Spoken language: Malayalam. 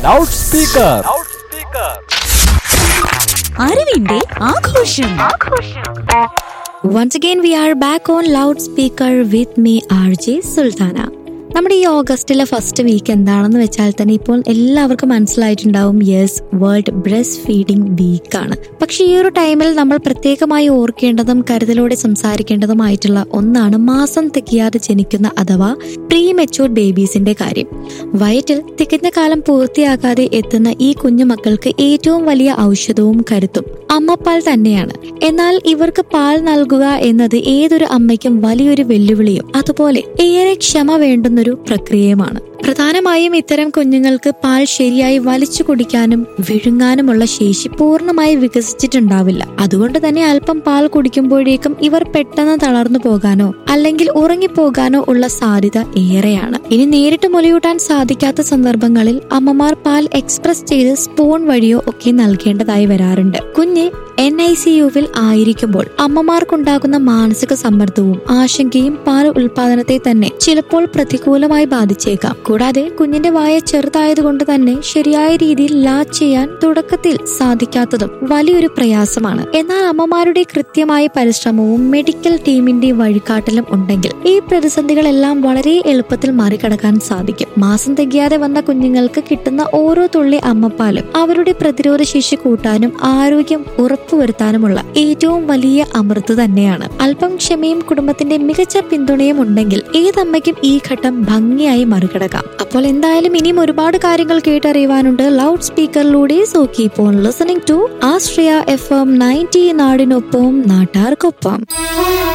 ലൗഡ് സ്പീക്കർ അറിവിന്റെ ആഘോഷം Once again, we are back on loudspeaker with me, RJ Sultana. നമ്മുടെ ഈ ഓഗസ്റ്റിലെ ഫസ്റ്റ് വീക്ക് എന്താണെന്ന് വെച്ചാൽ തന്നെ ഇപ്പോൾ എല്ലാവർക്കും മനസ്സിലായിട്ടുണ്ടാവും yes world breast feeding week ആണ് പക്ഷെ ഈ ഒരു ടൈമിൽ നമ്മൾ പ്രത്യേകമായി ഓർക്കേണ്ടതും കരുതലോടെ സംസാരിക്കേണ്ടതുമായിട്ടുള്ള ഒന്നാണ് മാസം തികയാതെ ജനിക്കുന്ന അഥവാ പ്രീ മെച്ചൂർ ബേബീസിന്റെ കാര്യം വയറ്റിൽ തികഞ്ഞ കാലം പൂർത്തിയാകാതെ എത്തുന്ന ഈ കുഞ്ഞു മക്കൾക്ക് ഏറ്റവും വലിയ ഔഷധവും കരുത്തും അമ്മപ്പാൽ തന്നെയാണ് എന്നാൽ ഇവർക്ക് പാൽ നൽകുക എന്നത് ഏതൊരു അമ്മയ്ക്കും വലിയൊരു വെല്ലുവിളിയും അതുപോലെ ഏറെ ക്ഷമ വേണ്ടുന്നൊരു പ്രക്രിയയുമാണ് പ്രധാനമായും ഇത്തരം കുഞ്ഞുങ്ങൾക്ക് പാൽ ശരിയായി വലിച്ചു കുടിക്കാനും വിഴുങ്ങാനുമുള്ള ശേഷി പൂർണ്ണമായി വികസിച്ചിട്ടുണ്ടാവില്ല അതുകൊണ്ട് തന്നെ അല്പം പാൽ കുടിക്കുമ്പോഴേക്കും ഇവർ പെട്ടെന്ന് തളർന്നു പോകാനോ അല്ലെങ്കിൽ ഉറങ്ങിപ്പോകാനോ ഉള്ള സാധ്യത ഏറെയാണ് ഇനി നേരിട്ട് മുലയൂട്ടാൻ സാധിക്കാത്ത സന്ദർഭങ്ങളിൽ അമ്മമാർ പാൽ എക്സ്പ്രസ് ചെയ്ത് സ്പൂൺ വഴിയോ ഒക്കെ നൽകേണ്ടതായി വരാറുണ്ട് കുഞ്ഞ് എൻ ഐ സി യുവിൽ ആയിരിക്കുമ്പോൾ അമ്മമാർക്കുണ്ടാകുന്ന മാനസിക സമ്മർദ്ദവും ആശങ്കയും പാൽ ഉൽപാദനത്തെ തന്നെ ചിലപ്പോൾ പ്രതികൂലമായി ബാധിച്ചേക്കാം കൂടാതെ കുഞ്ഞിന്റെ വായ ചെറുതായതുകൊണ്ട് തന്നെ ശരിയായ രീതിയിൽ ലാച്ച് ചെയ്യാൻ തുടക്കത്തിൽ സാധിക്കാത്തതും വലിയൊരു പ്രയാസമാണ് എന്നാൽ അമ്മമാരുടെ കൃത്യമായ പരിശ്രമവും മെഡിക്കൽ ടീമിന്റെ വഴികാട്ടലും ഉണ്ടെങ്കിൽ ഈ പ്രതിസന്ധികളെല്ലാം വളരെ എളുപ്പത്തിൽ മറികടക്കാൻ സാധിക്കും മാസം തികയാതെ വന്ന കുഞ്ഞുങ്ങൾക്ക് കിട്ടുന്ന ഓരോ തുള്ളി അമ്മപ്പാലും അവരുടെ പ്രതിരോധ ശേഷി കൂട്ടാനും ആരോഗ്യം ഉറപ്പുവരുത്താനുമുള്ള ഏറ്റവും വലിയ അമൃത് തന്നെയാണ് അല്പം ക്ഷമയും കുടുംബത്തിന്റെ മികച്ച പിന്തുണയും ഉണ്ടെങ്കിൽ ഏതമ്മയ്ക്കും ഈ ഘട്ടം ഭംഗിയായി മറികടക്കാം അപ്പോൾ എന്തായാലും ഇനിയും ഒരുപാട് കാര്യങ്ങൾ കേട്ടറിയുവാനുണ്ട് ലൗഡ് സ്പീക്കറിലൂടെ so keep on listening to Austria F M ninety നാടിനൊപ്പം നാട്ടാർക്കൊപ്പം